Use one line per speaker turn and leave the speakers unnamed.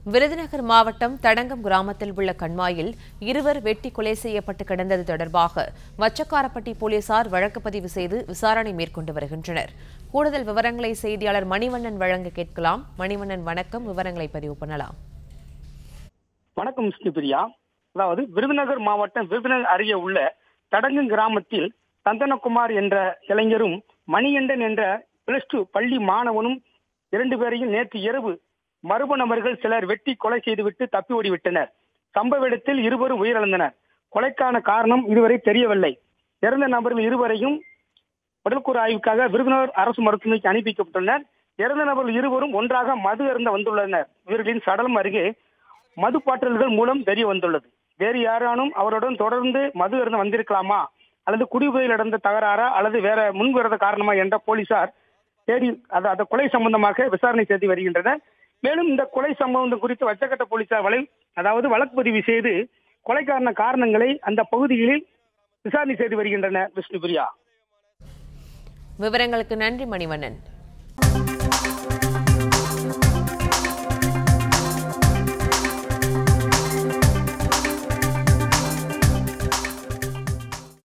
விருதுநகர் மாவட்டம் தடங்கம் கிராமத்தில் உள்ள கண்மாயில் இருவர் வெட்டி கொலை செய்யப்பட்டு கிடந்தது தொடர்பாக வச்சக்காரப்பட்டி போலீசார் வழக்கு பதிவு செய்து விசாரணை மேற்கொண்டு வருகின்றனர் கூடுதல் விவரங்களை செய்தியாளர் மணிவண்ணன் வழங்க கேட்கலாம் மணிவண்ணன் வணக்கம் விவரங்களை பதிவு பண்ணலாம்
வணக்கம் விஷ்ணுபிரியா அதாவது விருதுநகர் மாவட்டம் விருதுநகர் அருகே உள்ள தடங்கு கிராமத்தில் சந்தனகுமார் என்ற இளைஞரும் மணிகண்டன் என்ற பிளஸ் டூ பள்ளி மாணவனும் இரண்டு பேரையும் நேற்று இரவு மர்ம நபர்கள் சிலர் வெட்டி கொலை செய்துவிட்டு தப்பி ஓடிவிட்டனர் சம்பவ இடத்தில் இருவரும் உயிரிழந்தனர் கொலைக்கான காரணம் இதுவரை தெரியவில்லை இறந்த நபர்கள் இருவரையும் உடல்கூறு ஆய்வுக்காக விருதுநகர் அரசு மருத்துவமனைக்கு அனுப்பி வைக்கப்பட்டுள்ளனர் இறந்த நபர்கள் இருவரும் ஒன்றாக மது அருந்த வந்துள்ளனர் இவர்களின் சடலம் அருகே மது பாட்டில்கள் மூலம் தெரிய வந்துள்ளது வேறு யாரானும் அவருடன் தொடர்ந்து மது அருந்த வந்திருக்கலாமா அல்லது குடிபோயில் நடந்த தகராறா அல்லது வேற முன்விரத காரணமா என்ற போலீசார் தேடி அது அந்த கொலை சம்பந்தமாக விசாரணை செய்து வருகின்றனர் மேலும் இந்த கொலை சம்பவம் குறித்து வச்சக்கட்ட போலீசார் வலை அதாவது வழக்கு பதிவு செய்து கொலைக்கான காரணங்களை அந்த பகுதிகளில் விசாரணை செய்து வருகின்றனர் விஷ்ணுபிரியா
விவரங்களுக்கு நன்றி மணிவண்ணன்